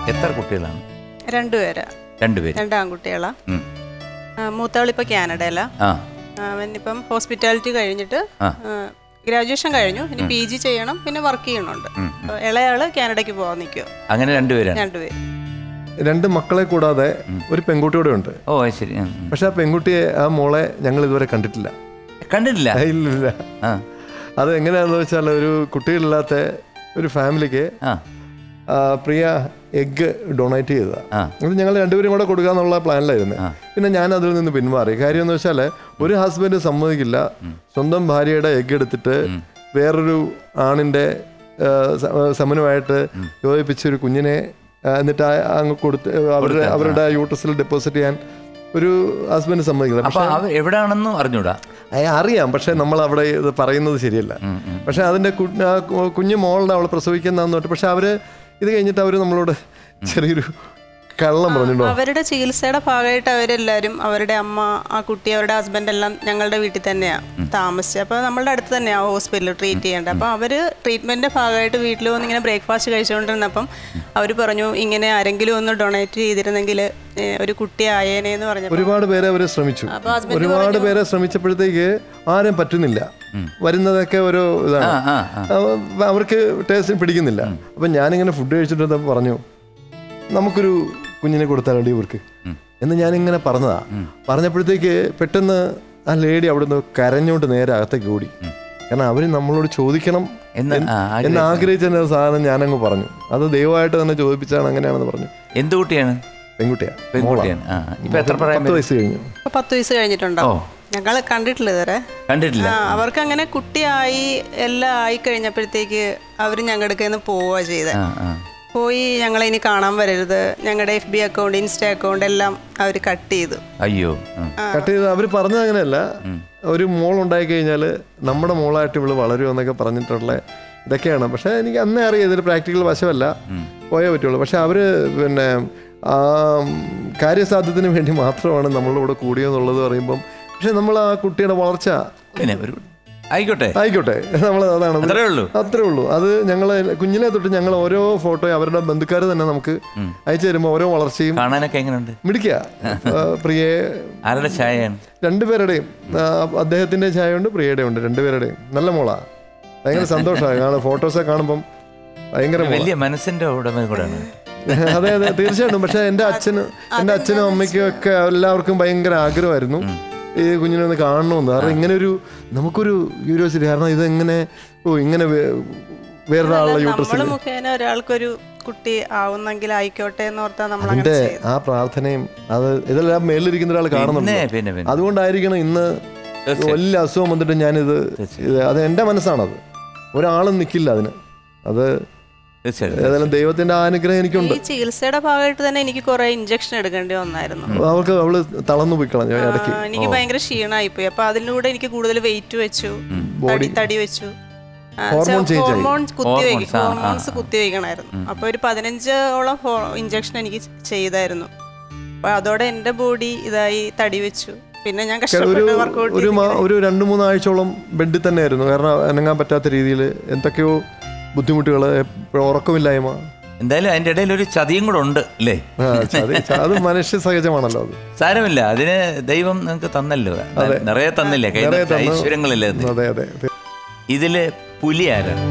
എത്ര കുട്ടികളാണ് രണ്ടുപേരാ രണ്ടുപേര് രണ്ട് ആൺകുട്ടികളാ ഉം. മൂത്തവളിപ്പോൾ കാനഡയിലാ ആ അവനിപ്പം ഹോസ്പിറ്റാലിറ്റി കഴിഞ്ഞിട്ട് ആ. ഗ്രാജുവേഷൻ കഴിഞ്ഞു ഇനി പി ജി ചെയ്യണം പിന്നെ വർക്ക് ചെയ്യണുണ്ട് അപ്പൊ ഇളയാള് കാനഡയ്ക്ക് പോകാൻ നിൽക്കുക അങ്ങനെ രണ്ടുപേരാണ് രണ്ടുപേര് രണ്ട് മക്കളെ കൂടാതെ ഒരു പെൺകുട്ടി കൂടെ ഉണ്ട് ഓ അത് ശരി ഉം, ഉം. പക്ഷെ ആ പെൺകുട്ടിയെ ആ മോളെ ഞങ്ങൾ ഇതുവരെ കണ്ടിട്ടില്ല കണ്ടിട്ടില്ല ഇല്ലില്ല ആ അത് എങ്ങനെയാണെന്ന് വെച്ചാൽ ഒരു കുട്ടികളില്ലാത്ത ഒരു ഫാമിലിക്ക് ആ ആ, പ്രിയ എഗ്ഗ് ഡൊണേറ്റ് ചെയ്തതാ ആ. അത് ഞങ്ങൾ രണ്ടുപേരും കൂടെ കൊടുക്കാന്നുള്ള പ്ലാനിലായിരുന്നു പിന്നെ ഞാൻ അതിൽ നിന്ന് പിന്മാറി കാര്യം എന്ന് വെച്ചാൽ ഒരു ഹസ്ബൻഡ് സമ്മതിക്കില്ല സ്വന്തം ഭാര്യയുടെ എഗ്ഗ് എടുത്തിട്ട് വേറൊരു ആണിന്റെ ആ, സ- ആ, സമനുമായിട്ട് യോജിപ്പിച്ച ഒരു കുഞ്ഞിനെ ആ, എന്നിട്ട് ആ- അങ്ങ് കൊടുത്ത് അവരുടെ അവരുടെ യൂട്ടസിൽ ഡെപ്പോസിറ്റ് ചെയ്യാൻ ഒരു ഹസ്ബൻഡ് സമ്മതിക്കില്ല അപ്പൊ അവർ എവിടെയാണെന്നും അറിഞ്ഞൂടാ അയ- അറിയാം പക്ഷെ നമ്മൾ അവിടെ ഇത് പറയുന്നത് ശരിയല്ല പക്ഷെ അതിന്റെ കു- ആ കു- കുഞ്ഞു മോളുടെ അവൾ പ്രസവിക്കുന്ന തൊട്ട് പക്ഷെ അവര് ഇത് കഴിഞ്ഞിട്ട് അവര് നമ്മളോട് ചെറിയൊരു കള്ളം പറഞ്ഞിട്ടുണ്ടോ അവരുടെ ചികിത്സയുടെ ഭാഗമായിട്ട് അവരെല്ലാവരും അവരുടെ അമ്മ ആ കുട്ടി അവരുടെ ഹസ്ബൻഡ് എല്ലാം ഞങ്ങളുടെ വീട്ടിൽ തന്നെയാ താമസിച്ചത് അപ്പോൾ നമ്മളുടെ അടുത്ത് തന്നെയാ ഹോസ്പിറ്റലിൽ ട്രീറ്റ് ചെയ്യേണ്ടത് അപ്പോൾ അവര് ട്രീറ്റ്മെന്റിന്റെ ഭാഗമായിട്ട് വീട്ടിൽ വന്ന് ഇങ്ങനെ ബ്രേക്ക്ഫാസ്റ്റ് കഴിച്ചുകൊണ്ടിരുന്നപ്പം അവർ പറഞ്ഞു ഇങ്ങനെ ആരെങ്കിലും ഒന്ന് ഡൊണേറ്റ് ചെയ്തിരുന്നെങ്കിൽ ഒരു കുട്ടി ആയേനെ എന്ന് പറഞ്ഞപ്പോൾ ഒരുപാട് പേരെ അവര് ശ്രമിച്ചു അപ്പൊ husband ഒരുപാട് പേരെ ശ്രമിച്ചപ്പോഴത്തേക്ക് ആരും പറ്റുന്നില്ല വരുന്നതൊക്കെ ഒരു ഇതാണ് ആ ആ ആ അവ- അവർക്ക് ടേസ്റ്റ് പിടിക്കുന്നില്ല അപ്പം ഞാനിങ്ങനെ ഫുഡ് കഴിച്ചിട്ട് പറഞ്ഞു നമുക്കൊരു കുഞ്ഞിനെ കൊടുത്താലോ ഇവർക്ക് എന്ന് ഞാനിങ്ങനെ പറഞ്ഞതാ പറഞ്ഞപ്പോഴത്തേക്ക് പെട്ടെന്ന് ആ ലേഡി അവിടുന്ന് കരഞ്ഞോണ്ട് നേരെ അകത്തേക്ക് ഓടി കാരണം അവര് നമ്മളോട് ചോദിക്കണം എന്ന് ആ, ആഗ്രഹിച്ച- എന്ന് ആഗ്രഹിച്ച സാധനം ഞാനങ്ങ് പറഞ്ഞു അത് ദൈവമായിട്ട് തന്നെ ചോദിപ്പിച്ചാണ് അങ്ങനെയാണെന്ന് പറഞ്ഞു എന്ത് കുട്ടിയാണ് പെൺകുട്ടിയാ പെൺകുട്ടിയാണ് ആ ഇപ്പൊ എത്ര പ്രായം പത്ത് വയസ്സ് കഴിഞ്ഞു ഇപ്പൊ പത്ത് വയസ്സ് കഴിഞ്ഞിട്ടുണ്ടോ ഓ. ഞങ്ങൾ കണ്ടിട്ടില്ല ഇതുവരെ കണ്ടിട്ടില്ല ആ, അവർക്ക് അങ്ങനെ കുട്ടിയായി എല്ലാം ആയി കഴിഞ്ഞപ്പോഴത്തേക്ക് അവർ ഞങ്ങളുടെ കയ്യിൽ നിന്ന് പോവുക ചെയ്തത് ആ ആ പോയി ഞങ്ങളെ ഇനി കാണാൻ വരരുത് ഞങ്ങളുടെ F B account insta account എല്ലാം അവർ കട്ട് ചെയ്തു അയ്യോ ഉം. കട്ട് ചെയ്ത് അവർ പറഞ്ഞത് അങ്ങനെയല്ല ഒരു മോൾ ഉണ്ടായി കഴിഞ്ഞാൽ നമ്മുടെ മോളായിട്ട് ഇവള് വളരുമെന്നൊക്കെ പറഞ്ഞിട്ടുള്ള ഇതൊക്കെയാണ് പക്ഷെ എനിക്ക് അന്നേ അറിയാം ഇതൊരു പ്രാക്ടിക്കൽ വശമല്ല പോയേ പറ്റുള്ളൂ പക്ഷെ അവര് പിന്നെ ആ കാര്യസാധ്യത്തിന് വേണ്ടി മാത്രമാണ് നമ്മളുടെ കൂടെ കൂടിയെന്നുള്ളത് പറയുമ്പം പക്ഷെ നമ്മൾ ആ കുട്ടിയുടെ വളർച്ച പിന്നെ ഒരു ആയിക്കോട്ടെ ആയിക്കോട്ടെ നമ്മൾ അതാണ് അത്രേ ഉള്ളൂ അത്രേ ഉള്ളൂ അത് ഞങ്ങൾ കുഞ്ഞിലെ തൊട്ട് ഞങ്ങൾ ഓരോ ഫോട്ടോ അവരുടെ ബന്ധുക്കാർ തന്നെ നമുക്ക് അയച്ചു തരുമ്പോൾ ഓരോ വളർച്ചയും കാണാനൊക്കെ എങ്ങനെയുണ്ട് മിടിക്കുക പ്രിയെ ആരുടെ ചായയാണ് രണ്ടുപേരുടെയും ആ, അദ്ദേഹത്തിന്റെ ചായ ഉണ്ട് പ്രിയയുടെ ഉണ്ട് രണ്ടുപേരുടെയും നല്ല മോളാ ഭയങ്കര സന്തോഷമാണ് കാണാൻ ഫോട്ടോസൊക്കെ കാണുമ്പം ഭയങ്കര മോളാ. വലിയ മനസ്സിന്റെ ഉടമ കൂടെയാണ് അതെ അതെ തീർച്ചയായിട്ടും പക്ഷെ എൻ്റെ അച്ഛന് എൻ്റെ അച്ഛനും അമ്മയ്ക്കും ഒക്കെ എല്ലാവർക്കും ഭയങ്കര ആഗ്രഹമായിരുന്നു ഈ കുഞ്ഞിനെ ഒന്ന് കാണണമെന്ന് കാരണം ഇങ്ങനെ ഒരു നമുക്കൊരു ക്യൂരിയോസിറ്റി കാരണം ഇതെങ്ങനെ ഓ ഇങ്ങനെ വേ- വേറൊരാളുടെ യൂട്രസിൽ നമ്മൾ മുഖേന ഒരാൾക്കൊരു കുട്ടി ആവുന്നെങ്കിൽ ആയിക്കോട്ടെ എന്ന് ഓർത്താ നമ്മൾ അതിന്റെ അങ്ങനെ ചെയ്തു ആ പ്രാർത്ഥനയും അത് ഇതെല്ലാം മേളിലിരിക്കുന്ന ഒരാൾ പിന്നെ കാണുന്നുണ്ട് പിന്നെ പിന്നെ അതുകൊണ്ടായിരിക്കണം ഇന്ന് വലിയ അസുഖം വന്നിട്ട് ഞാനിത് ഇത് അത് എൻ്റെ മനസ്സാണത് ഒരാളും നിൽക്കില്ല അതിന് അത് തീർച്ചയായിട്ടും ഏതായാലും ദൈവത്തിന്റെ അനുഗ്രഹം എനിക്കുണ്ട് ഈ ചികിത്സയുടെ ഭാഗമായിട്ട് തന്നെ എനിക്ക് കുറെ ഇഞ്ചക്ഷൻ എടുക്കേണ്ടി വന്നായിരുന്നു അവൾക്ക് അവള് തളർന്നു പോയി കളഞ്ഞു ഇടയ്ക്ക് ആ, എനിക്ക് ഭയങ്കര ക്ഷീണമായി പോയി അപ്പൊ അതിലൂടെ എനിക്ക് കൂടുതൽ വെയിറ്റ് വെച്ചു തടി തടി വെച്ചു ഹോർമോൺ change ആയി. ഹോർമോൺ കുത്തി ഹോർമോൺസ്, ആ, ആ, ഹോർമോൺസ് കുത്തി വയ്ക്കണമായിരുന്നു അപ്പൊ ഒരു പതിനഞ്ചോളം ഇഞ്ചക്ഷൻ എനിക്ക് ചെയ്തായിരുന്നു അപ്പൊ അതോടെ എന്റെ ബോഡി ഇതായി തടി വെച്ചു പിന്നെ ഞാൻ ഒരു കഷ്ടപ്പെട്ട് വർക്കൗട്ട് ഒരു മാ- ഒരു രണ്ട് മൂന്ന് ആഴ്ചയോളം ബെഡിൽ തന്നെയായിരുന്നു കാരണം അനങ്ങാൻ പറ്റാത്ത രീതിയിൽ എന്തൊക്കെയോ ബുദ്ധിമുട്ടുകൾ ഉറക്കമില്ലായ്മ എന്തായാലും അതിന്റെ ഇടയിൽ ഒരു ചതിയും കൂടെ ഉണ്ട് അല്ലേ ആ, അത് അത് മനുഷ്യ സഹജമാണല്ലോ അത് സാരമില്ല അതിന് ദൈവം നിങ്ങൾക്ക് തന്നല്ലോ നിറയെ തന്നില്ലേ കൈ നിറയെ തന്നു. ഐശ്വര്യങ്ങളില്ലേ അത് അതെ അതെ അതെ. ഇതില് പുലി ആരാണ്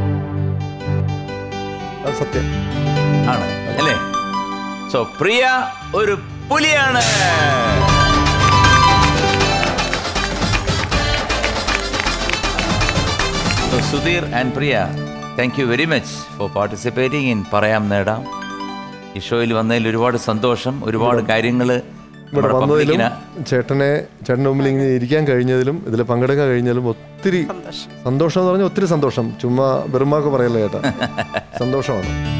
അത് സത്യം ആണ് അല്ലേ സോ പ്രിയ ഒരു പുലിയാണ് So, Sudheer and Priya thank you very much for participating in പറയാം നേടാം ഈ ഷോയിൽ വന്നതിൽ ഒരുപാട് സന്തോഷം ഒരുപാട് കാര്യങ്ങൾ ഇവിടെ വന്നതിലും ചേട്ടനെ ചേട്ടൻ്റെ മുമ്പിൽ ഇങ്ങനെ ഇരിക്കാൻ കഴിഞ്ഞതിലും ഇതിൽ പങ്കെടുക്കാൻ കഴിഞ്ഞതിലും ഒത്തിരി സന്തോഷം സന്തോഷം എന്ന് പറഞ്ഞാൽ ഒത്തിരി സന്തോഷം ചുമ്മാ വെറുമാക്ക് പറയല്ലോ ചേട്ടാ സന്തോഷമാണ്